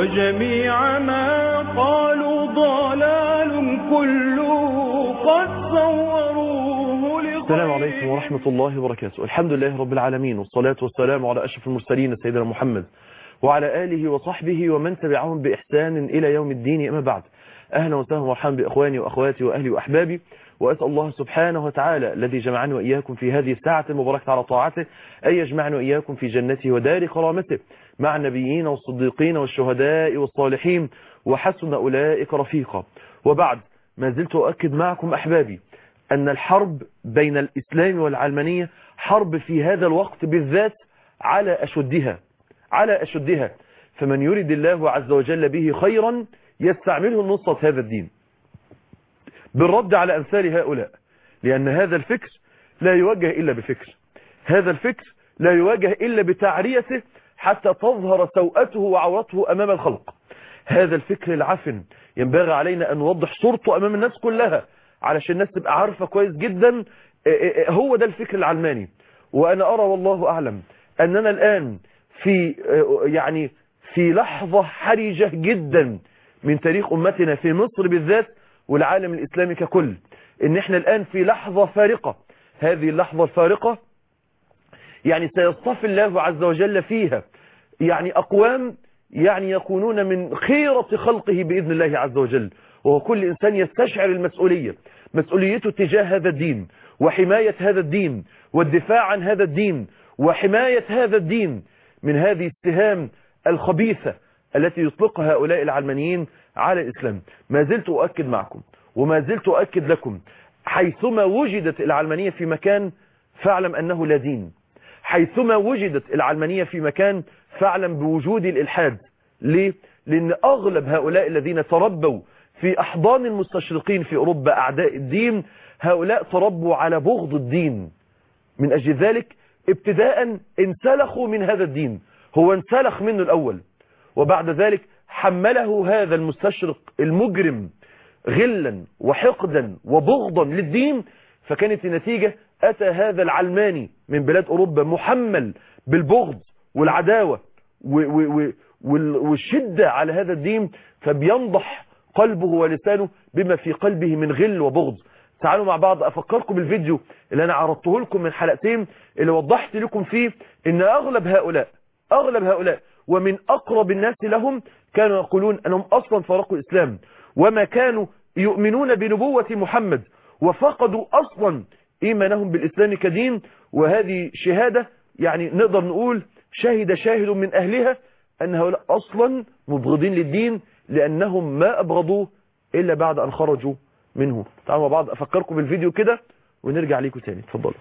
وجميع ما قالوا ضلال كله قد صوروه السلام عليكم ورحمة الله وبركاته الحمد لله رب العالمين والصلاة والسلام على أشرف المرسلين سيدنا محمد وعلى آله وصحبه ومن تبعهم بإحسان إلى يوم الدين أما بعد أهلا وسهلا ومرحبا بإخواني وأخواتي وأهلي وأحبابي وأسأل الله سبحانه وتعالى الذي جمعني وإياكم في هذه الساعة المباركة على طاعته أن يجمعني وإياكم في جنته ودار كرامته مع النبيين والصديقين والشهداء والصالحين وحسن أولئك رفيقا وبعد ما زلت أؤكد معكم أحبابي أن الحرب بين الإسلام والعلمانية حرب في هذا الوقت بالذات على أشدها على أشدها فمن يريد الله عز وجل به خيرا يستعمله النصرة هذا الدين بالرد على أمثال هؤلاء لأن هذا الفكر لا يوجه إلا بفكر هذا الفكر لا يواجه إلا بتعريته حتى تظهر سوءته وعورته أمام الخلق هذا الفكر العفن ينبغي علينا أن نوضح صورته أمام الناس كلها علشان الناس تبقى عارفة كويس جدا هو ده الفكر العلماني وأنا أرى والله أعلم أننا الآن في يعني في لحظة حرجة جدا من تاريخ أمتنا في مصر بالذات والعالم الإسلامي ككل إن إحنا الآن في لحظة فارقة هذه اللحظة الفارقة يعني سيصطفي الله عز وجل فيها يعني أقوام يعني يكونون من خيرة خلقه بإذن الله عز وجل وهو كل إنسان يستشعر المسؤولية مسؤوليته تجاه هذا الدين وحماية هذا الدين والدفاع عن هذا الدين وحماية هذا الدين من هذه السهام الخبيثة التي يطلقها هؤلاء العلمانيين على الإسلام ما زلت أؤكد معكم وما زلت أؤكد لكم حيثما وجدت العلمانية في مكان فاعلم أنه لا دين حيثما وجدت العلمانية في مكان فاعلم بوجود الإلحاد ليه؟ لأن أغلب هؤلاء الذين تربوا في أحضان المستشرقين في أوروبا أعداء الدين هؤلاء تربوا على بغض الدين من أجل ذلك ابتداء انسلخوا من هذا الدين هو انسلخ منه الأول وبعد ذلك حمله هذا المستشرق المجرم غلا وحقدا وبغضا للدين فكانت النتيجة أتى هذا العلماني من بلاد أوروبا محمل بالبغض والعداوة والشدة على هذا الدين فبينضح قلبه ولسانه بما في قلبه من غل وبغض تعالوا مع بعض أفكركم بالفيديو اللي أنا عرضته لكم من حلقتين اللي وضحت لكم فيه إن أغلب هؤلاء أغلب هؤلاء ومن أقرب الناس لهم كانوا يقولون أنهم أصلا فرقوا الإسلام وما كانوا يؤمنون بنبوة محمد وفقدوا أصلا إيمانهم بالإسلام كدين وهذه شهادة يعني نقدر نقول شهد شاهد من أهلها أن هؤلاء أصلا مبغضين للدين لأنهم ما أبغضوه إلا بعد أن خرجوا منه تعالوا مع بعض أفكركم بالفيديو كده ونرجع ليكم تاني اتفضلوا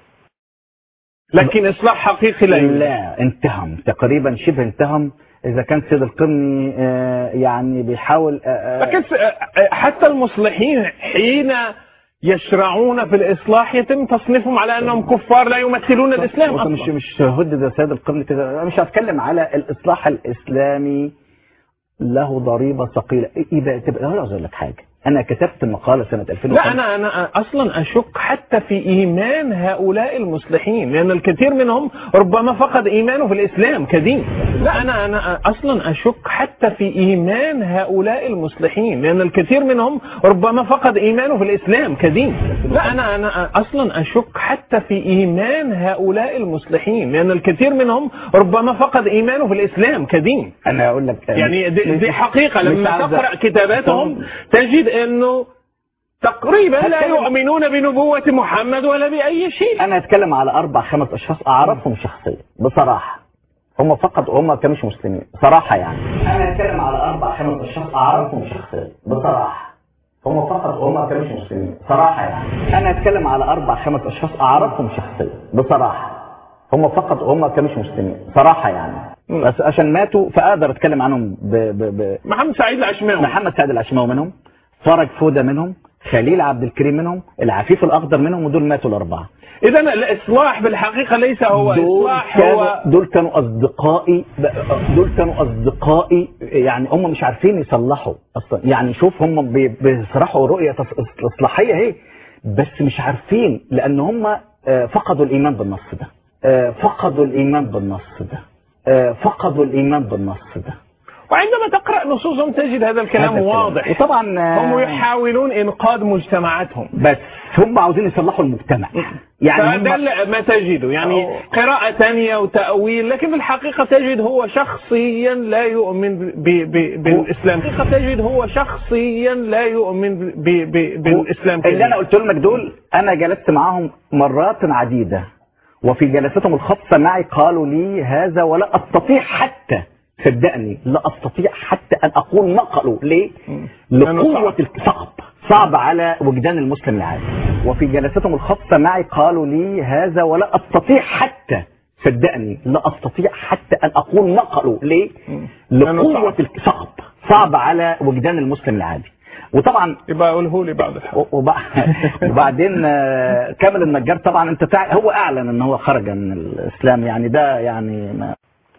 لكن إصلاح حقيقي لا يوجد. لا انتهم تقريبا شبه انتهم إذا كان سيد القرني آه، يعني بيحاول آه، آه، لكن س- حتى المصلحين حين يشرعون في الإصلاح يتم تصنيفهم على أنهم كفار لا يمثلون الإسلام وانت مش أصلا مش هدد سيد القرن كده انا مش هتكلم على الاصلاح الاسلامي له ضريبه ثقيله اذا تبقى اقول اقول لك حاجه انا كتبت مقاله سنه 2005 لا أنا أنا أصلا أشك حتى في إيمان هؤلاء المصلحين لأن الكثير منهم ربما فقد إيمانه في الإسلام كدين لا أنا أنا أصلا أشك حتى في إيمان هؤلاء المصلحين لأن الكثير منهم ربما فقد إيمانه في الإسلام كدين لا أنا أنا أصلا أشك حتى في إيمان هؤلاء المصلحين لأن الكثير منهم ربما فقد إيمانه في الإسلام كدين انا اقول لك يعني دي, مش- دي حقيقة مش لما عاوز- تقرأ كتاباتهم تجد انه تقريبا لا هتكلم- يؤمنون بنبوة محمد ولا بأي شيء انا هتكلم على اربع خمس اشخاص اعرفهم شخصيا بصراحه هم فقط هم كانوش مسلمين صراحه يعني انا هتكلم على اربع خمس اشخاص اعرفهم شخصيا بصراحه هم فقط هم كانوش مسلمين صراحه يعني انا هتكلم على اربع خمس اشخاص اعرفهم شخصيا بصراحه هم فقط هم كانوش مسلمين صراحه يعني مم. بس عشان ماتوا فاقدر اتكلم عنهم ب... ب... ب... محمد سعيد العشماوي محمد سعد العشماوي منهم فرج فوده منهم خليل عبد الكريم منهم العفيف الاخضر منهم ودول ماتوا الاربعه اذا الاصلاح بالحقيقة ليس هو دول اصلاح كانوا هو دول كانوا اصدقائي دول كانوا اصدقائي يعني هم مش عارفين يصلحوا اصلا يعني شوف هم بي- بيصرحوا رؤيه تص- اصلاحيه اهي بس مش عارفين لان هم آه، فقدوا الايمان بالنص ده آه، فقدوا الايمان بالنص ده آه، فقدوا الايمان بالنص ده وعندما تقرأ نصوصهم تجد هذا الكلام هذا الكلام. واضح وطبعا آه، هم يحاولون إنقاذ مجتمعاتهم بس هم عاوزين يصلحوا المجتمع يعني فده هم اللي- ما تجده يعني أوه. قراءة ثانية وتأويل لكن في الحقيقة تجد هو شخصيا لا يؤمن ب ب بالإسلام في الحقيقة تجد هو شخصيا لا يؤمن ب ب بالإسلام اللي انا قلت لك دول انا جلست معاهم مرات عديده وفي جلساتهم الخاصه معي قالوا لي هذا ولا استطيع حتى صدقني لا استطيع حتى ان اقول ما قالوا ليه؟ لأنه لقوه صعب. الك- صعب صعب على وجدان المسلم العادي وفي جلساتهم الخاصه معي قالوا لي هذا ولا استطيع حتى صدقني لا استطيع حتى ان اقول ما قالوا ليه؟ لأنه لقوه صعب. الك- صعب صعب على وجدان المسلم العادي وطبعا يبقى أقوله لي بعد الحلقة وبع- وبعدين آه، كامل النجار طبعا انت تع... هو اعلن ان هو خرج من الاسلام يعني ده يعني ما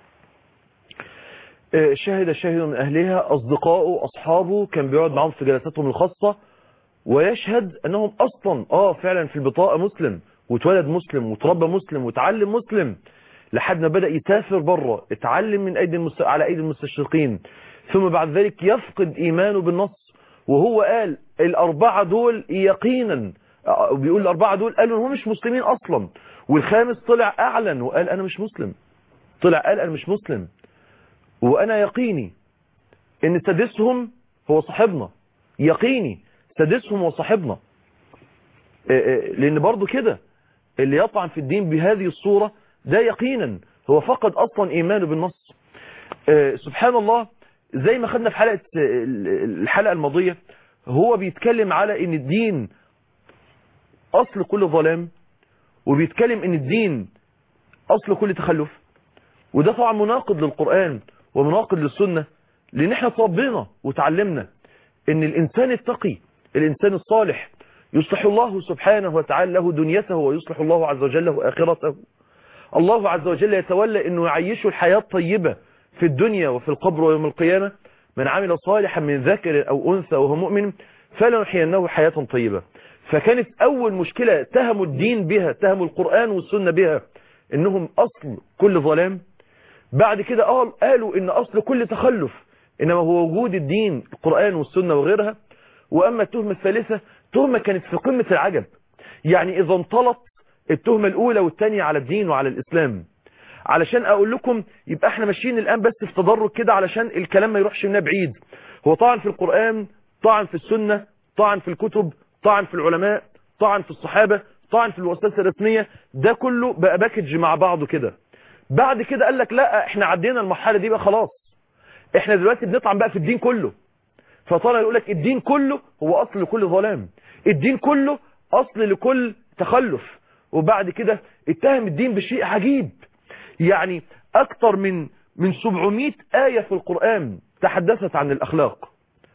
آه، شهد شاهد من أهلها أصدقائه أصحابه كان بيقعد معهم في جلساتهم الخاصة ويشهد أنهم أصلا آه فعلا في البطاقة مسلم واتولد مسلم وتربى مسلم وتعلم مسلم لحد ما بدأ يسافر بره اتعلم من أيدي المست... على أيدي المستشرقين ثم بعد ذلك يفقد إيمانه بالنص وهو قال الأربعة دول يقينا آه، بيقول الأربعة دول قالوا إن هم مش مسلمين أصلا والخامس طلع أعلن وقال أنا مش مسلم طلع قال أنا مش مسلم وانا يقيني ان سادسهم هو صاحبنا يقيني سادسهم هو صاحبنا آه، آه، لان برضو كده اللي يطعن في الدين بهذه الصورة ده يقينا هو فقد اصلا ايمانه بالنص آه، سبحان الله زي ما خدنا في حلقة آه، الحلقة الماضية هو بيتكلم على ان الدين اصل كل ظلام وبيتكلم ان الدين اصل كل تخلف وده طبعا مناقض للقرآن ومناقض للسنة لان احنا تربينا وتعلمنا ان الانسان التقي الانسان الصالح يصلح الله سبحانه وتعالى له دنيته ويصلح الله عز وجل له اخرته الله عز وجل يتولى انه يعيشه الحياة الطيبة في الدنيا وفي القبر ويوم القيامة من عمل صالحا من ذكر او انثى وهو مؤمن فلنحيينه حياة طيبة فكانت اول مشكلة تهموا الدين بها تهموا القرآن والسنة بها انهم اصل كل ظلام بعد كده قال قالوا ان اصل كل تخلف انما هو وجود الدين القرآن والسنة وغيرها واما التهمة الثالثة تهمة كانت في قمة العجب يعني اذا انطلت التهمة الاولى والثانية على الدين وعلى الاسلام علشان اقول لكم يبقى احنا ماشيين الان بس في تدرج كده علشان الكلام ما يروحش منا بعيد هو طعن في القرآن طعن في السنة طعن في الكتب طعن في العلماء طعن في الصحابة طعن في الوساسة الرسمية ده كله بقى باكج مع بعضه كده بعد كده قال لك لا احنا عدينا المرحلة دي بقى خلاص احنا دلوقتي بنطعن بقى في الدين كله فطلع يقول لك الدين كله هو اصل لكل ظلام الدين كله اصل لكل تخلف وبعد كده اتهم الدين بشيء عجيب يعني اكتر من من 700 آية في القرآن تحدثت عن الاخلاق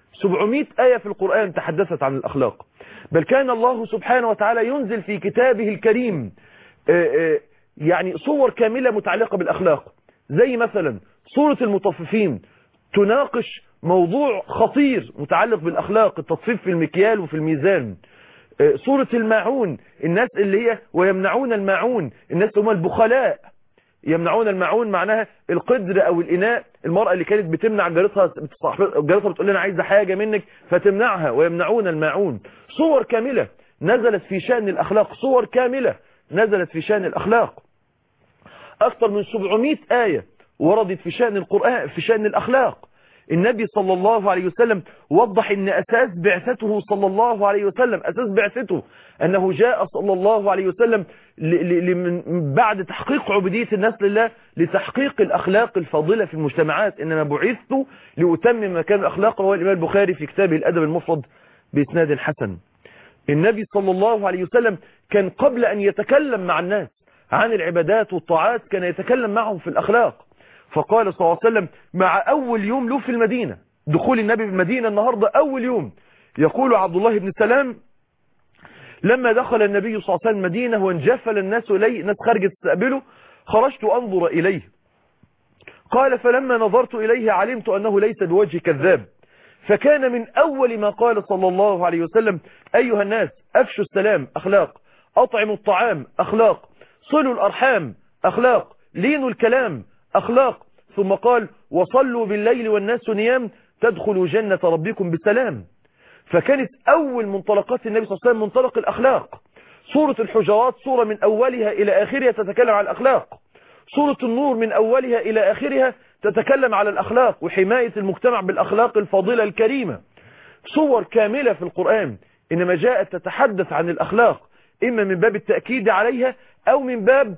700 آية في القرآن تحدثت عن الأخلاق بل كان الله سبحانه وتعالى ينزل في كتابه الكريم آه، آه، يعني صور كاملة متعلقة بالأخلاق زي مثلا سورة المطففين تناقش موضوع خطير متعلق بالأخلاق التطفيف في المكيال وفي الميزان آه، سورة الماعون الناس اللي هي ويمنعون الماعون الناس هم البخلاء يمنعون الماعون معناها القدر او الاناء المرأة اللي كانت بتمنع جارتها بتصاحب- جارتها بتقول لنا عايزة حاجة منك فتمنعها ويمنعون الماعون صور كاملة نزلت في شأن الاخلاق صور كاملة نزلت في شأن الاخلاق اكثر من 700 آية وردت في شأن القرآن في شأن الاخلاق النبي صلى الله عليه وسلم وضح ان اساس بعثته صلى الله عليه وسلم اساس بعثته انه جاء صلى الله عليه وسلم ل- ل- ل- من بعد تحقيق عبودية الناس لله لتحقيق الاخلاق الفاضلة في المجتمعات انما بعثت لاتمم مكان الاخلاق وهو الامام البخاري في كتابه الادب المفرد باسناد حسن النبي صلى الله عليه وسلم كان قبل ان يتكلم مع الناس عن العبادات والطاعات كان يتكلم معهم في الاخلاق فقال صلى الله عليه وسلم مع أول يوم له في المدينة دخول النبي في المدينة النهاردة أول يوم يقول عبد الله بن سلام لما دخل النبي صلى الله عليه وسلم المدينة وانجفل الناس إليه الناس خرجت تستقبله خرجت أنظر إليه قال فلما نظرت إليه علمت أنه ليس بوجه كذاب فكان من أول ما قال صلى الله عليه وسلم أيها الناس أفشوا السلام أخلاق أطعموا الطعام أخلاق صلوا الأرحام أخلاق لينوا الكلام أخلاق ثم قال وصلوا بالليل والناس نيام تدخلوا جنة ربكم بسلام فكانت أول منطلقات النبي صلى الله عليه وسلم منطلق الأخلاق سورة الحجرات سورة من أولها إلى آخرها تتكلم عن الأخلاق سورة النور من أولها إلى آخرها تتكلم على الأخلاق وحماية المجتمع بالأخلاق الفاضلة الكريمة صور كاملة في القرآن إنما جاءت تتحدث عن الأخلاق إما من باب التأكيد عليها أو من باب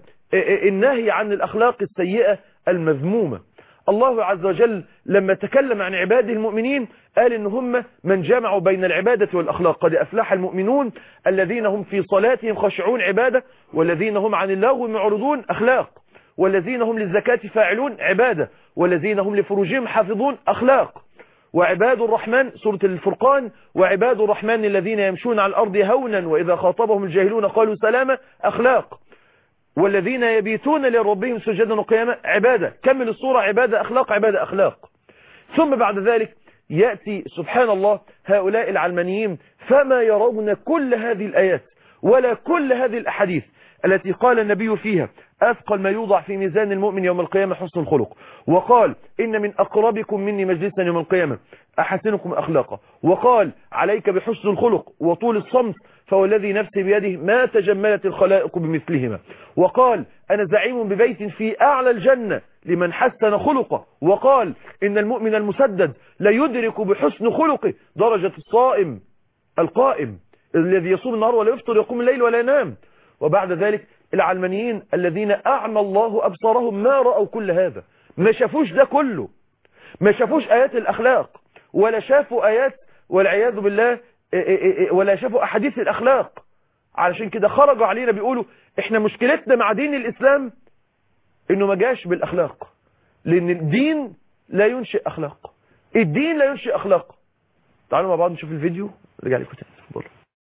النهي عن الأخلاق السيئة المذمومة الله عز وجل لما تكلم عن عباده المؤمنين قال إن هم من جمعوا بين العبادة والأخلاق قد أفلح المؤمنون الذين هم في صلاتهم خشعون عبادة والذين هم عن اللغو معرضون أخلاق والذين هم للزكاة فاعلون عبادة والذين هم لفروجهم حافظون أخلاق وعباد الرحمن سورة الفرقان وعباد الرحمن الذين يمشون على الأرض هونا وإذا خاطبهم الجاهلون قالوا سلاما أخلاق والذين يبيتون لربهم سجدا وقياما عبادة كمل الصورة عبادة أخلاق عبادة أخلاق ثم بعد ذلك يأتي سبحان الله هؤلاء العلمانيين فما يرون كل هذه الآيات ولا كل هذه الأحاديث التي قال النبي فيها أثقل ما يوضع في ميزان المؤمن يوم القيامة حسن الخلق وقال إن من أقربكم مني مجلسا يوم القيامة أحسنكم أخلاقا وقال عليك بحسن الخلق وطول الصمت فوالذي نفسي بيده ما تجملت الخلائق بمثلهما وقال أنا زعيم ببيت في أعلى الجنة لمن حسن خلقه وقال إن المؤمن المسدد لا يدرك بحسن خلقه درجة الصائم القائم الذي يصوم النهار ولا يفطر يقوم الليل ولا ينام وبعد ذلك العلمانيين الذين أعمى الله أبصارهم ما رأوا كل هذا ما شافوش ده كله ما شافوش آيات الأخلاق ولا شافوا آيات والعياذ بالله ولا شافوا أحاديث الأخلاق علشان كده خرجوا علينا بيقولوا احنا مشكلتنا مع دين الإسلام انه ما جاش بالأخلاق لأن الدين لا ينشئ أخلاق الدين لا ينشئ أخلاق تعالوا مع بعض نشوف الفيديو رجع لكم تاني اتفضلوا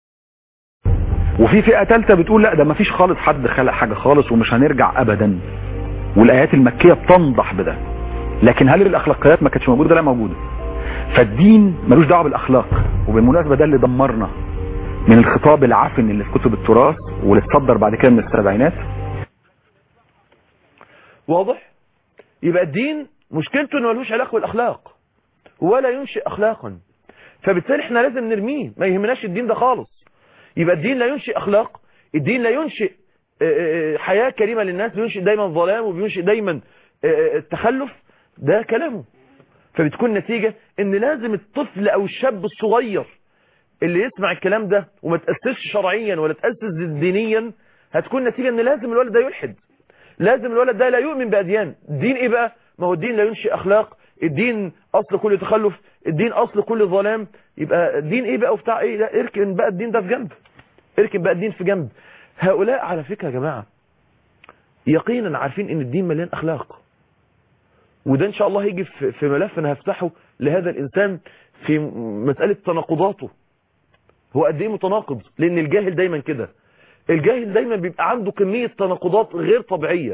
وفي فئة ثالثة بتقول لا ده ما فيش خالص حد خلق حاجة خالص ومش هنرجع ابدا والايات المكية بتنضح بده لكن هل الاخلاقيات ما كانتش موجودة لا موجودة فالدين ملوش دعوه بالاخلاق وبالمناسبة ده اللي دمرنا من الخطاب العفن اللي في كتب التراث واللي اتصدر بعد كده من السبعينات واضح يبقى الدين مشكلته انه ملوش علاقه بالاخلاق ولا ينشئ اخلاقا فبالتالي احنا لازم نرميه ما يهمناش الدين ده خالص يبقى الدين لا ينشئ اخلاق الدين لا ينشئ حياة كريمة للناس بينشئ دايما ظلام وبينشئ دايما التخلف ده كلامه فبتكون نتيجة ان لازم الطفل او الشاب الصغير اللي يسمع الكلام ده وما تأسسش شرعيا ولا تأسس دينيا هتكون نتيجة ان لازم الولد ده يلحد لازم الولد ده لا يؤمن بأديان الدين ايه بقى ما هو الدين لا ينشئ اخلاق الدين اصل كل تخلف الدين اصل كل ظلام يبقى الدين ايه بقى وبتاع ايه لا اركن بقى الدين ده في جنب اركن بقى الدين في جنب هؤلاء على فكرة يا جماعة يقينا عارفين ان الدين مليان اخلاق وده ان شاء الله هيجي في ملف انا هفتحه لهذا الانسان في مسألة تناقضاته هو قد ايه متناقض لان الجاهل دايما كده الجاهل دايما بيبقى عنده كمية تناقضات غير طبيعية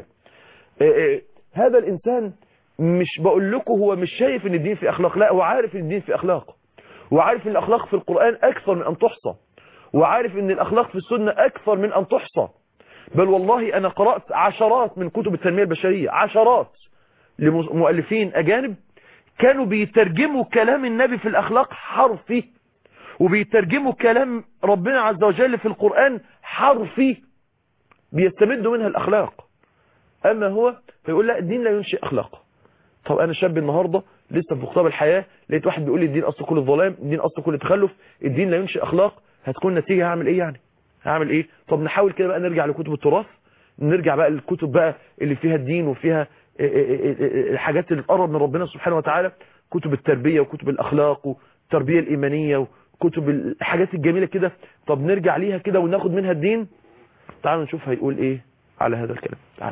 هذا الانسان مش بقول لكم هو مش شايف ان الدين في اخلاق لا هو عارف ان الدين في اخلاق وعارف ان الاخلاق في القرآن اكثر من ان تحصى وعارف ان الاخلاق في السنة اكثر من ان تحصى بل والله انا قرأت عشرات من كتب التنمية البشرية عشرات لمؤلفين اجانب كانوا بيترجموا كلام النبي في الاخلاق حرفي وبيترجموا كلام ربنا عز وجل في القرآن حرفي بيستمدوا منها الاخلاق اما هو فيقول لا الدين لا ينشئ اخلاق طب انا شاب النهاردة لسه في خطاب الحياة لقيت واحد بيقول لي الدين اصل كل الظلام الدين اصل كل تخلف الدين لا ينشئ اخلاق هتكون نتيجة هعمل ايه يعني هعمل ايه طب نحاول كده بقى نرجع لكتب التراث نرجع بقى للكتب بقى اللي فيها الدين وفيها الحاجات اللي تقرب من ربنا سبحانه وتعالى كتب التربية وكتب الاخلاق والتربية الايمانية وكتب الحاجات الجميلة كده طب نرجع ليها كده وناخد منها الدين تعالوا نشوف هيقول ايه على هذا الكلام تعال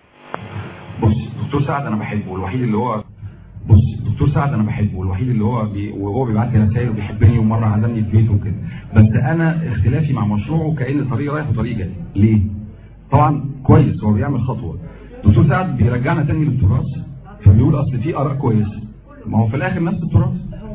بص دكتور سعد انا بحبه الوحيد اللي هو بص دكتور سعد انا بحبه الوحيد اللي هو بي وهو بيبعت لي رسائل وبيحبني ومره عزمني في بيته وكده بس انا اختلافي مع مشروعه كان طريق رايح وطريق جاي ليه طبعا كويس هو بيعمل خطوه دكتور سعد بيرجعنا تاني للتراث فبيقول اصل في اراء كويسه ما هو في الاخر نفس التراث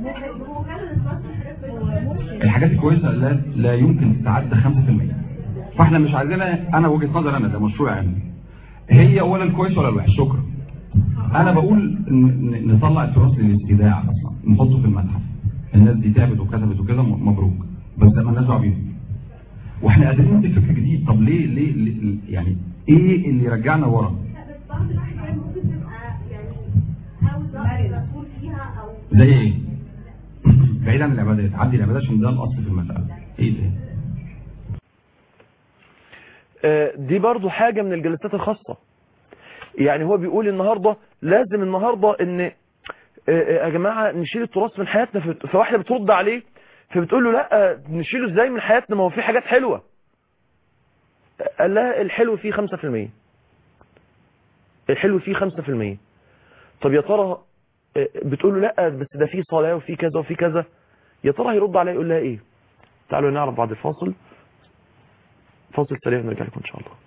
الحاجات الكويسه لا, لا يمكن تتعدى 5% فاحنا مش عايزينها انا وجهه نظر انا ده مشروع يعني هي ولا الكويس ولا الوحش شكرا انا بقول ن- ن- نطلع التراث للاستيداع اصلا نحطه في المتحف الناس دي تعبت وكتبت وكده م- مبروك بس ما لناش دعوه بيهم واحنا قادرين ندي فكر جديد طب ليه ليه, ليه يعني ايه اللي يرجعنا ورا بس بعض الأحيان ممكن تبقى يعني عاوز مسؤول فيها أو زي ايه بعيد عن العبادات عدي العبادات عشان ده الاصل في المساله ايه ده آه، دي برضو حاجة من الجلسات الخاصة يعني هو بيقول النهاردة لازم النهاردة ان آه، آه، يا جماعة نشيل التراث من حياتنا ف- فواحدة بترد عليه فبتقول له لا آه، نشيله ازاي من حياتنا ما هو في حاجات حلوة قال لها الحلو فيه 5% الحلو فيه 5% طب يا ترى آه، بتقول له لا بس ده فيه صلاة وفيه كذا وفيه كذا يا ترى هيرد عليها يقول لها ايه تعالوا نعرف بعد الفاصل فاصل سريع ونرجع لكم ان شاء الله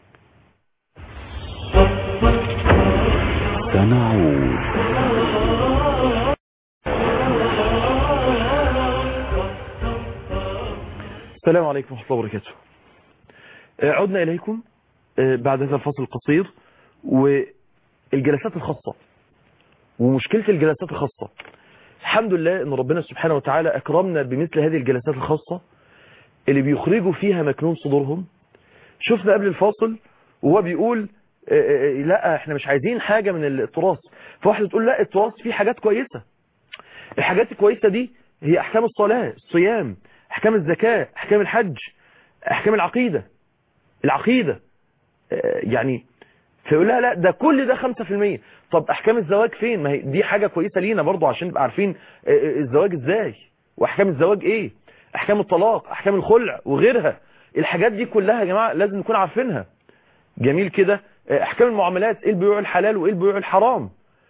سنعود السلام عليكم ورحمة الله وبركاته آه، عدنا إليكم آه، بعد هذا الفصل القصير والجلسات الخاصة ومشكلة الجلسات الخاصة الحمد لله أن ربنا سبحانه وتعالى أكرمنا بمثل هذه الجلسات الخاصة اللي بيخرجوا فيها مكنون صدورهم شفنا قبل الفاصل وهو بيقول آه، آه، لا احنا مش عايزين حاجة من التراث فواحدة تقول لا التراث فيه حاجات كويسة الحاجات الكويسة دي هي أحكام الصلاة الصيام أحكام الزكاة أحكام الحج أحكام العقيدة العقيدة آه، يعني فيقول لها لا ده كل ده 5% طب أحكام الزواج فين ما هي دي حاجة كويسة لينا برضو عشان نبقى عارفين آه، آه، الزواج إزاي وأحكام الزواج إيه أحكام الطلاق أحكام الخلع وغيرها الحاجات دي كلها يا جماعة لازم نكون عارفينها جميل كده آه، أحكام المعاملات إيه البيوع الحلال وإيه البيوع الحرام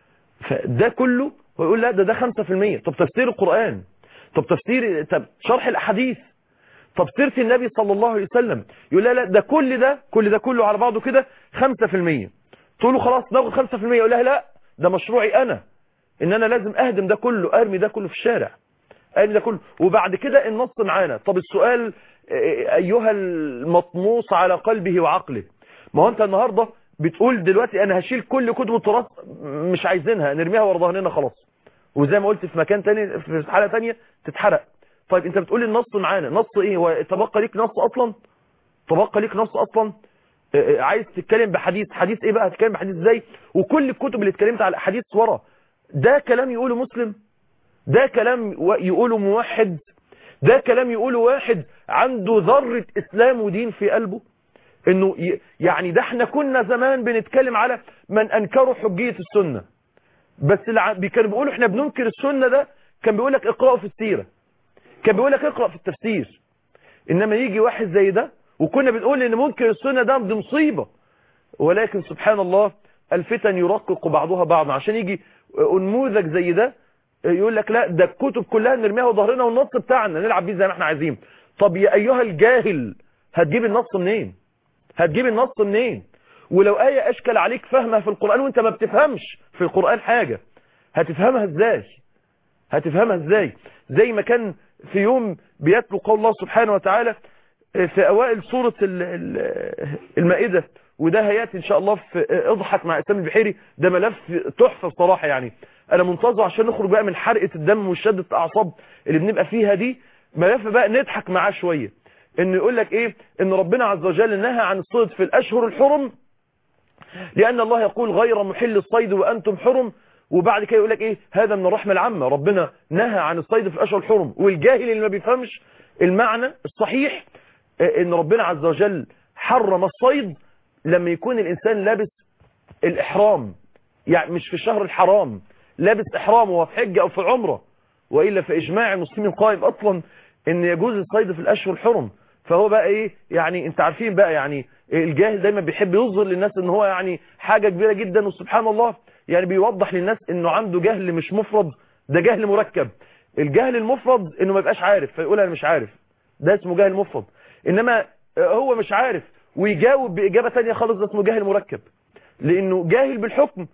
فده كله هو يقول لا ده ده 5% طب تفسير القرآن طب تفسير طب شرح الأحاديث طب سيرة النبي صلى الله عليه وسلم يقول لا لا ده كل ده كل ده كله على بعضه كده 5% تقول له خلاص ناخد 5% يقول لها لا ده مشروعي أنا إن أنا لازم أهدم ده كله أرمي ده كله في الشارع أرمي ده كله وبعد كده النص معانا طب السؤال آه، أيها المطموس على قلبه وعقله ما هو أنت النهاردة بتقول دلوقتي أنا هشيل كل كتب التراث مش عايزينها نرميها ورا ظهرنا خلاص وزي ما قلت في مكان تاني في حالة تانية تتحرق طيب انت بتقول النص معانا نص ايه هو تبقى ليك نص اصلا تبقى ليك نص اصلا اه، اه، عايز تتكلم بحديث حديث ايه بقى هتتكلم بحديث ازاي وكل الكتب اللي اتكلمت على احاديث ورا ده كلام يقوله مسلم ده كلام و- يقوله موحد ده كلام يقوله واحد عنده ذرة اسلام ودين في قلبه انه ي- يعني ده احنا كنا زمان بنتكلم على من انكروا حجية السنة بس اللي ع- بي- كانوا بيقولوا احنا بننكر السنة ده كان بيقول لك اقرأوا في السيرة كان بيقول لك اقرأ في التفسير انما يجي واحد زي ده وكنا بنقول ان منكر السنة ده دي مصيبة ولكن سبحان الله الفتن يرقق بعضها بعضا عشان يجي نموذج زي ده يقول لك لا ده الكتب كلها نرميها ظهرنا والنص بتاعنا نلعب بيه زي ما احنا عايزين طب يا ايها الجاهل هتجيب النص منين هتجيب النص منين ولو آية أشكل عليك فهمها في القرآن وانت ما بتفهمش في القرآن حاجة هتفهمها ازاي هتفهمها ازاي زي ما كان في يوم بيتلو قول الله سبحانه وتعالى في اوائل سورة ال- ال- المائدة وده هياتي ان شاء الله في اضحك مع اسلام البحيري ده ملف تحفة بصراحة يعني انا منتظر عشان نخرج بقى من حرقة الدم وشدة الاعصاب اللي بنبقى فيها دي ملف بقى نضحك معاه شوية ان يقول لك ايه ان ربنا عز وجل نهى عن الصيد في الاشهر الحرم لأن الله يقول غير محل الصيد وأنتم حرم وبعد كده يقول لك إيه هذا من الرحمة العامة ربنا نهى عن الصيد في الأشهر الحرم والجاهل اللي ما بيفهمش المعنى الصحيح آه، إن ربنا عز وجل حرم الصيد لما يكون الإنسان لابس الإحرام يعني مش في الشهر الحرام لابس إحرام وهو في حجة أو في عمرة وإلا في إجماع المسلمين قائم أصلا إن يجوز الصيد في الأشهر الحرم فهو بقى إيه يعني أنت عارفين بقى يعني الجاهل دايما بيحب يظهر للناس إن هو يعني حاجة كبيرة جدا وسبحان الله يعني بيوضح للناس إنه عنده جهل مش مفرد ده جهل مركب الجهل المفرد إنه ما يبقاش عارف فيقول أنا مش عارف ده اسمه جهل مفرد إنما هو مش عارف ويجاوب بإجابة تانية خالص ده اسمه جاهل مركب لأنه جاهل بالحكم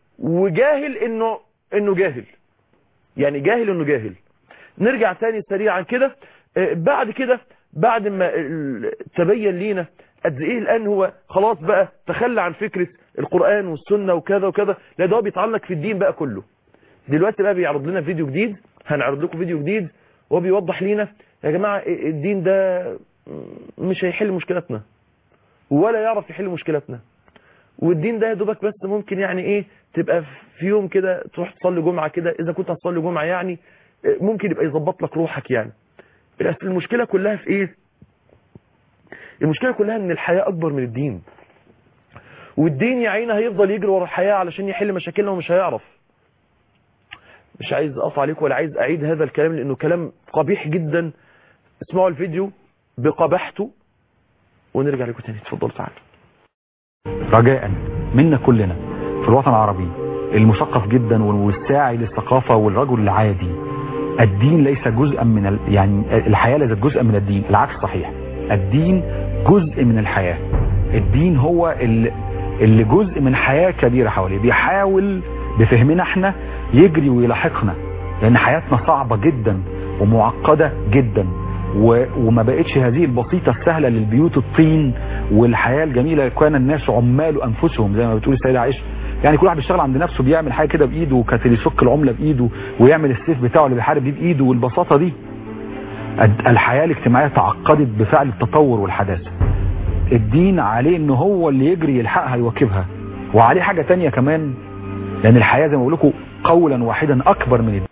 وجاهل إنه إنه جاهل يعني جاهل إنه جاهل نرجع تاني سريعا كده آه، بعد كده بعد ما ال- تبين لينا قد ايه الان هو خلاص بقى تخلى عن فكرة القرآن والسنة وكذا وكذا لا ده هو بيتعلق في الدين بقى كله دلوقتي بقى بيعرض لنا فيديو جديد هنعرض لكم فيديو جديد وهو بيوضح لينا يا جماعة الدين ده مش هيحل مشكلتنا ولا يعرف يحل مشكلتنا والدين ده يا دوبك بس ممكن يعني ايه تبقى في يوم كده تروح تصلي جمعة كده اذا كنت هتصلي جمعة يعني ممكن يبقى يظبط لك روحك يعني بس المشكلة كلها في ايه المشكلة كلها ان الحياة اكبر من الدين والدين يا عيني هيفضل يجري ورا الحياة علشان يحل مشاكلنا ومش هيعرف مش عايز اقطع عليك ولا عايز اعيد هذا الكلام لانه كلام قبيح جدا اسمعوا الفيديو بقبحته ونرجع لكم تاني اتفضلوا تعالوا رجاء منا كلنا في الوطن العربي المثقف جدا والساعي للثقافة والرجل العادي الدين ليس جزءا من ال... يعني الحياة ليست جزءا من الدين العكس صحيح الدين جزء من الحياة الدين هو اللي, اللي جزء من حياة كبيرة حواليه بيحاول بفهمنا احنا يجري ويلاحقنا لان حياتنا صعبة جدا ومعقدة جدا و... وما بقتش هذه البسيطة السهلة للبيوت الطين والحياة الجميلة كان الناس عمال انفسهم زي ما بتقول السيدة عائشة يعني كل واحد بيشتغل عند نفسه بيعمل حاجة كده بايده وكانت يفك العملة بايده ويعمل السيف بتاعه اللي بيحارب بيه بايده والبساطة دي الحياة الاجتماعية تعقدت بفعل التطور والحداثة الدين عليه ان هو اللي يجري يلحقها يواكبها وعليه حاجة تانية كمان لان الحياة زي ما بقول لكم قولا واحدا اكبر من الدين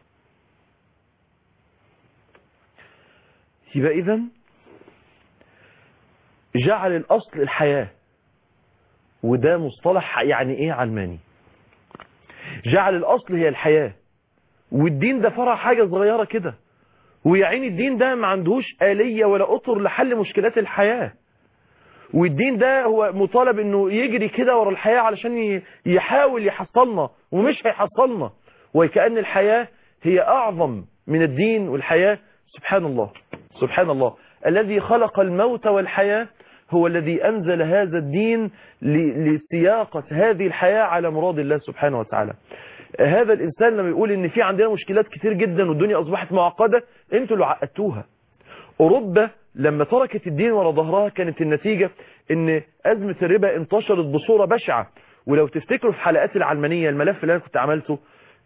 يبقى اذا جعل الاصل الحياة وده مصطلح يعني ايه علماني جعل الاصل هي الحياة والدين ده فرع حاجة صغيرة كده ويا عيني الدين ده ما عندهوش آلية ولا أطر لحل مشكلات الحياة والدين ده هو مطالب انه يجري كده ورا الحياة علشان يحاول يحصلنا ومش هيحصلنا وكأن الحياة هي أعظم من الدين والحياة سبحان الله سبحان الله الذي خلق الموت والحياة هو الذي أنزل هذا الدين لسياقة هذه الحياة على مراد الله سبحانه وتعالى هذا الإنسان لما يقول إن في عندنا مشكلات كتير جدا والدنيا أصبحت معقدة انتوا اللي عقدتوها أوروبا لما تركت الدين ورا ظهرها كانت النتيجة ان أزمة الربا انتشرت بصورة بشعة ولو تفتكروا في حلقات العلمانية الملف اللي أنا كنت عملته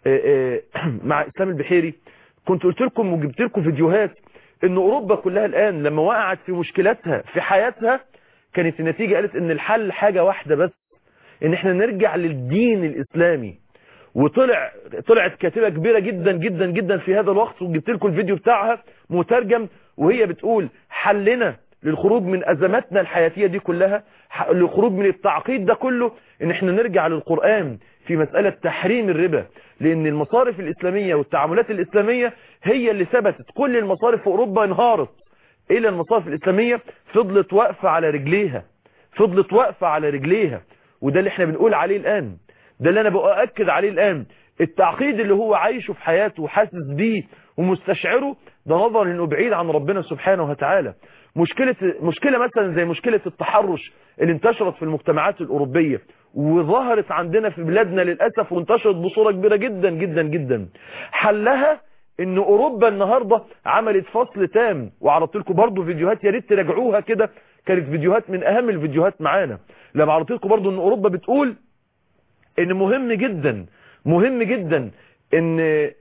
مع إسلام البحيري كنت قلت لكم وجبت لكم فيديوهات ان أوروبا كلها الآن لما وقعت في مشكلاتها في حياتها كانت النتيجة قالت ان الحل حاجة واحدة بس ان احنا نرجع للدين الإسلامي وطلع طلعت كاتبة كبيرة جدا جدا جدا في هذا الوقت وجبت لكم الفيديو بتاعها مترجم وهي بتقول حلنا للخروج من أزماتنا الحياتية دي كلها للخروج من التعقيد ده كله ان احنا نرجع للقرآن في مسألة تحريم الربا لان المصارف الإسلامية والتعاملات الإسلامية هي اللي ثبتت كل المصارف في أوروبا انهارت إلى المصارف الإسلامية فضلت واقفة على رجليها فضلت واقفة على رجليها وده اللي احنا بنقول عليه الآن ده اللي انا بأكد عليه الآن التعقيد اللي هو عايشه في حياته وحاسس بيه ومستشعره ده نظرا انه بعيد عن ربنا سبحانه وتعالى مشكلة مشكلة مثلا زي مشكلة التحرش اللي انتشرت في المجتمعات الأوروبية وظهرت عندنا في بلادنا للأسف وانتشرت بصورة كبيرة جدا جدا جدا حلها ان اوروبا النهاردة عملت فصل تام وعرضت لكم برضو فيديوهات يا ريت تراجعوها كده كانت فيديوهات من اهم الفيديوهات معانا لما عرضت لكم برضو ان اوروبا بتقول ان مهم جدا مهم جدا ان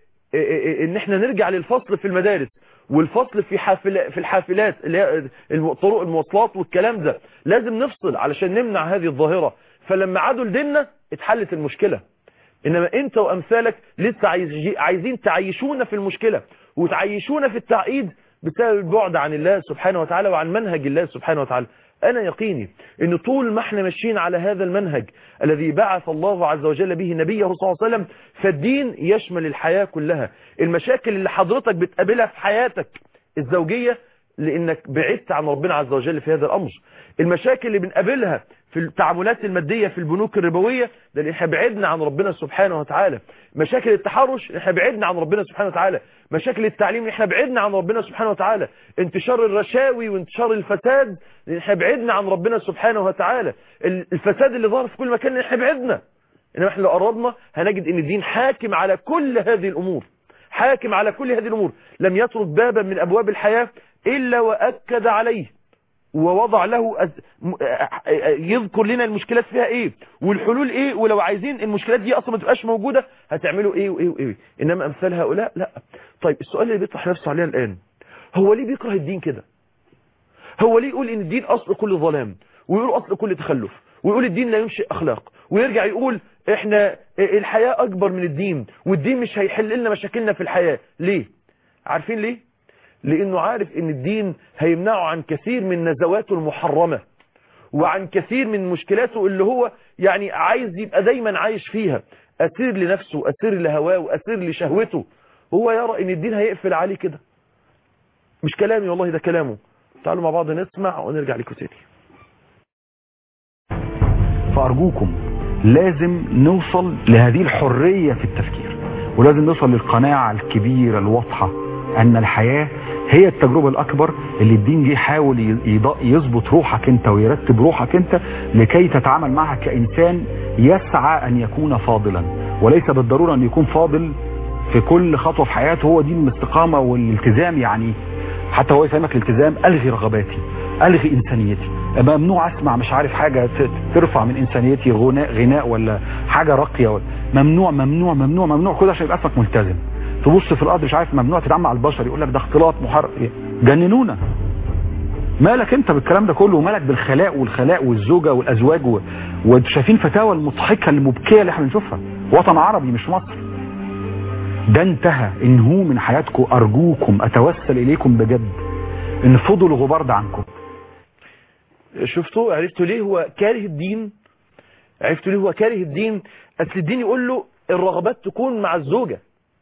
ان احنا نرجع للفصل في المدارس والفصل في حافل في الحافلات اللي هي طرق المواصلات والكلام ده لازم نفصل علشان نمنع هذه الظاهرة فلما عادوا لديننا اتحلت المشكلة انما انت وامثالك لسه عايزين تعيشونا في المشكلة وتعيشونا في التعقيد بسبب البعد عن الله سبحانه وتعالى وعن منهج الله سبحانه وتعالى أنا يقيني أن طول ما احنا ماشيين على هذا المنهج الذي بعث الله عز وجل به نبيه صلى الله عليه وسلم فالدين يشمل الحياة كلها المشاكل اللي حضرتك بتقابلها في حياتك الزوجية لأنك بعدت عن ربنا عز وجل في هذا الأمر المشاكل اللي بنقابلها في التعاملات المادية في البنوك الربوية لأن احنا بعدنا عن ربنا سبحانه وتعالى مشاكل التحرش احنا بعدنا عن ربنا سبحانه وتعالى مشاكل التعليم احنا بعدنا عن ربنا سبحانه وتعالى انتشار الرشاوي وانتشار الفساد لأن احنا بعدنا عن ربنا سبحانه وتعالى الفساد اللي ظهر في كل مكان احنا بعدنا انما احنا لو قربنا هنجد ان الدين حاكم على كل هذه الامور حاكم على كل هذه الامور لم يترك بابا من ابواب الحياة الا واكد عليه ووضع له أز... م- يذكر لنا المشكلات فيها ايه والحلول ايه ولو عايزين المشكلات دي اصلا ما تبقاش موجودة هتعملوا ايه وايه وايه انما امثال هؤلاء لا طيب السؤال اللي بيطرح نفسه علينا الان هو ليه بيكره الدين كده هو ليه يقول ان الدين اصل كل ظلام ويقول اصل كل تخلف ويقول الدين لا ينشئ اخلاق ويرجع يقول احنا الحياة اكبر من الدين والدين مش هيحل لنا مشاكلنا في الحياة ليه عارفين ليه لانه عارف ان الدين هيمنعه عن كثير من نزواته المحرمة وعن كثير من مشكلاته اللي هو يعني عايز يبقى دايما عايش فيها اسير لنفسه اسير لهواه واسير لشهوته هو يرى ان الدين هيقفل عليه كده مش كلامي والله ده كلامه تعالوا مع بعض نسمع ونرجع لكم تاني فأرجوكم لازم نوصل لهذه الحرية في التفكير ولازم نوصل للقناعة الكبيرة الواضحة أن الحياة هي التجربة الأكبر اللي الدين جه يحاول يض- يظبط روحك أنت ويرتب روحك أنت لكي تتعامل معها كإنسان يسعى أن يكون فاضلا وليس بالضرورة أن يكون فاضل في كل خطوة في حياته هو دين الاستقامة والالتزام يعني حتى هو يفهمك الالتزام ألغي رغباتي ألغي إنسانيتي ممنوع أسمع مش عارف حاجة ت- ترفع من إنسانيتي غناء, غناء ولا حاجة راقية ولا ممنوع ممنوع ممنوع ممنوع كل ده عشان يبقى اسمك ملتزم تبص في الأرض مش عارف ممنوع تتعامل مع البشر يقول لك ده اختلاط محرك إيه؟ جننونا مالك انت بالكلام ده كله ومالك بالخلاء والخلاء والزوجة والأزواج و... وشايفين فتاوى المضحكة المبكية اللي احنا بنشوفها وطن عربي مش مصر ده انتهى انهوا من حياتكم أرجوكم أتوسل إليكم بجد انفضوا الغبار ده عنكم شفتوا عرفتوا ليه هو كاره الدين عرفتوا ليه هو كاره الدين اصل الدين يقول له الرغبات تكون مع الزوجة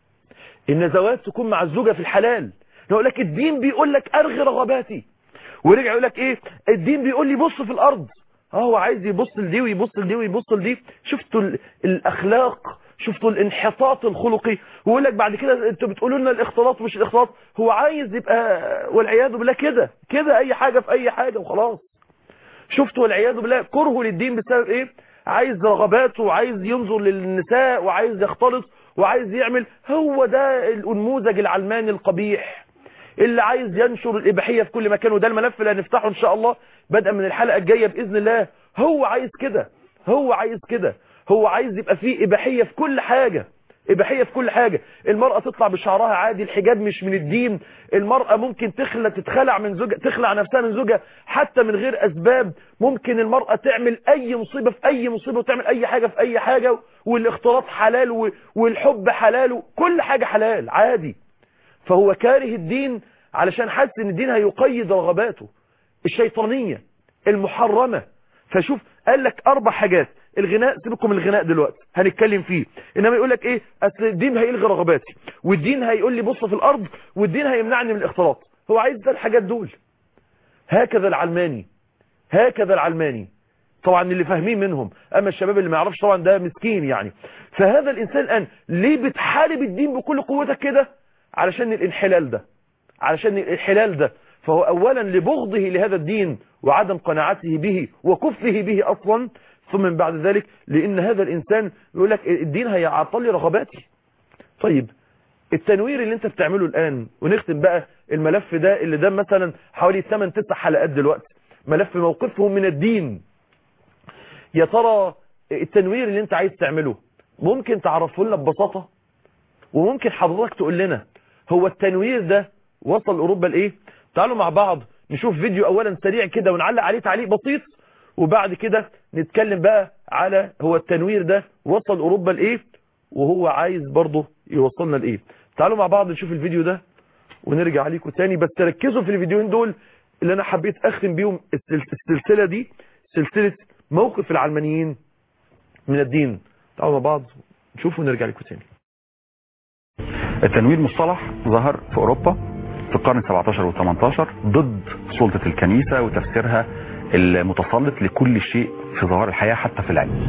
النزوات تكون مع الزوجة في الحلال يقول لك الدين بيقول لك ارغي رغباتي ورجع يقول لك ايه الدين بيقول لي بص في الارض اه هو عايز يبص لدي ويبص لدي ويبص لدي شفتوا ال- الاخلاق شفتوا الانحطاط الخلقي ويقول لك بعد كده انتوا بتقولوا لنا الاختلاط مش الاختلاط هو عايز يبقى والعياذ بالله كده كده اي حاجة في اي حاجة وخلاص شفتوا والعياذ بالله كرهه للدين بسبب ايه عايز رغباته وعايز ينظر للنساء وعايز يختلط وعايز يعمل هو ده النموذج العلماني القبيح اللي عايز ينشر الإباحية في كل مكان وده الملف اللي هنفتحه إن شاء الله بدءا من الحلقة الجاية بإذن الله هو عايز كده هو عايز كده هو عايز يبقى فيه إباحية في كل حاجة إباحية في كل حاجة المرأة تطلع بشعرها عادي الحجاب مش من الدين المرأة ممكن تخلع تتخلع من زوجها تخلع نفسها من زوجها حتى من غير أسباب ممكن المرأة تعمل أي مصيبة في أي مصيبة وتعمل أي حاجة في أي حاجة والاختلاط حلال و- والحب حلال كل حاجة حلال عادي فهو كاره الدين علشان حاسس ان الدين هيقيد رغباته الشيطانية المحرمة فشوف قال لك اربع حاجات الغناء سيبكم من الغناء دلوقتي هنتكلم فيه انما يقول لك ايه اصل الدين هيلغي رغباتي والدين هيقول لي بص في الارض والدين هيمنعني من الاختلاط هو عايز ده الحاجات دول هكذا العلماني هكذا العلماني طبعا اللي فاهمين منهم اما الشباب اللي ما يعرفش طبعا ده مسكين يعني فهذا الانسان الان ليه بتحارب الدين بكل قوتك كده علشان الانحلال ده علشان الانحلال ده فهو اولا لبغضه لهذا الدين وعدم قناعته به وكفه به اصلا ثم من بعد ذلك لان هذا الانسان يقول لك الدين هيعطل لي رغباتي طيب التنوير اللي انت بتعمله الان ونختم بقى الملف ده اللي ده مثلا حوالي 8 9 حلقات دلوقتي ملف موقفهم من الدين يا ترى التنوير اللي انت عايز تعمله ممكن تعرفه لنا ببساطة وممكن حضرتك تقول لنا هو التنوير ده وصل اوروبا لايه تعالوا مع بعض نشوف فيديو اولا سريع كده ونعلق عليه تعليق بسيط وبعد كده نتكلم بقى على هو التنوير ده وصل اوروبا لايه وهو عايز برضه يوصلنا لايه تعالوا مع بعض نشوف الفيديو ده ونرجع عليكم تاني بس تركزوا في الفيديوهين دول اللي انا حبيت اختم بيهم السل- السلسلة دي سلسلة موقف العلمانيين من الدين تعالوا مع بعض نشوف ونرجع لكم تاني التنوير مصطلح ظهر في أوروبا في القرن 17 و 18 ضد سلطة الكنيسة وتفسيرها المتسلط لكل شيء في ظواهر الحياة حتى في العلم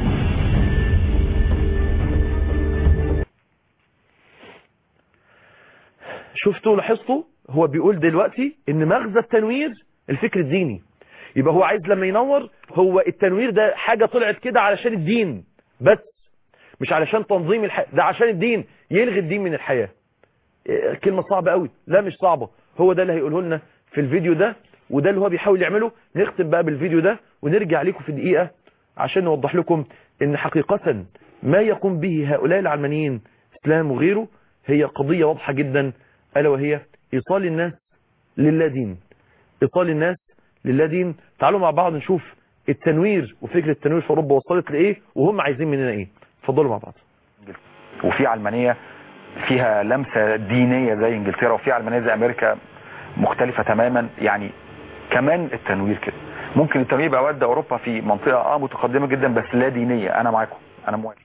شفتوا لاحظتوا هو بيقول دلوقتي ان مغزى التنوير الفكر الديني يبقى هو عايز لما ينور هو التنوير ده حاجة طلعت كده علشان الدين بس مش علشان تنظيم الحياة ده عشان الدين يلغي الدين من الحياة إيه، كلمة صعبة قوي لا مش صعبة هو ده اللي هيقوله لنا في الفيديو ده وده اللي هو بيحاول يعمله نختم بقى بالفيديو ده ونرجع لكم في دقيقة عشان نوضح لكم ان حقيقة ما يقوم به هؤلاء العلمانيين اسلام وغيره هي قضية واضحة جدا ألا وهي إيصال الناس لله دين إيصال الناس لله دين تعالوا مع بعض نشوف التنوير وفكرة التنوير في أوروبا وصلت لإيه وهم عايزين مننا إيه اتفضلوا مع بعض وفي علمانية فيها لمسة دينية زي انجلترا وفي علمانية زي امريكا مختلفة تماما يعني كمان التنوير كده ممكن التنوير يبقى ودى اوروبا في منطقة اه متقدمة جدا بس لا دينية انا معاكم انا موافق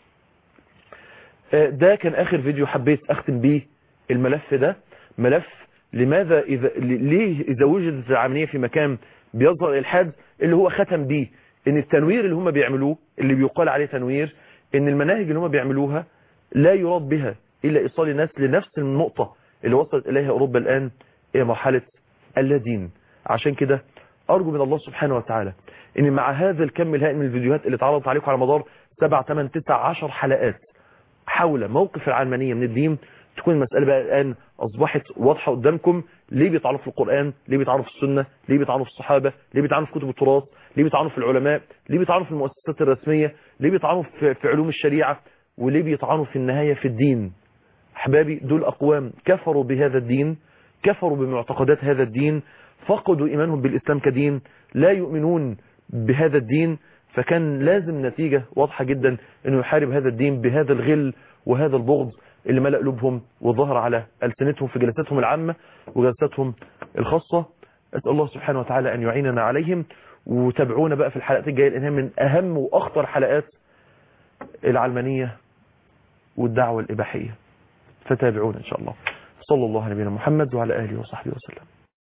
آه، ده كان آخر فيديو حبيت أختم بيه الملف ده ملف لماذا إذا ل- ليه إذا وجدت العملية في مكان بيظهر الإلحاد اللي هو ختم بيه إن التنوير اللي هم بيعملوه اللي بيقال عليه تنوير إن المناهج اللي هم بيعملوها لا يراد بها إلا إيصال الناس لنفس النقطة اللي وصلت إليها أوروبا الآن هي مرحلة اللادين عشان كده أرجو من الله سبحانه وتعالى إن مع هذا الكم الهائل من الفيديوهات اللي اتعرضت عليكم على مدار 7 8 9 10 حلقات حول موقف العلمانية من الدين تكون المسألة بقى الآن أصبحت واضحة قدامكم ليه بيطعنوا في القرآن ليه بيطعنوا في السنة ليه بيطعنوا في الصحابة ليه بيطعنوا في كتب التراث ليه بيطعنوا في العلماء ليه بيطعنوا في المؤسسات الرسمية ليه بيطعنوا في, في علوم الشريعة وليه بيطعنوا في النهاية في الدين أحبابي دول أقوام كفروا بهذا الدين كفروا بمعتقدات هذا الدين فقدوا إيمانهم بالإسلام كدين لا يؤمنون بهذا الدين فكان لازم نتيجة واضحة جدا أنه يحارب هذا الدين بهذا الغل وهذا البغض اللي ملأ قلوبهم وظهر على ألسنتهم في جلساتهم العامة وجلساتهم الخاصة أسأل الله سبحانه وتعالى أن يعيننا عليهم وتابعونا بقى في الحلقات الجاية لأنها من أهم وأخطر حلقات العلمانية والدعوة الإباحية فتابعونا إن شاء الله صلى الله على نبينا محمد وعلى آله وصحبه وسلم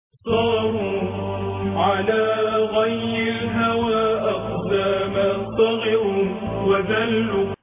صاروا على غي الهوى أقدام صغروا وذلوا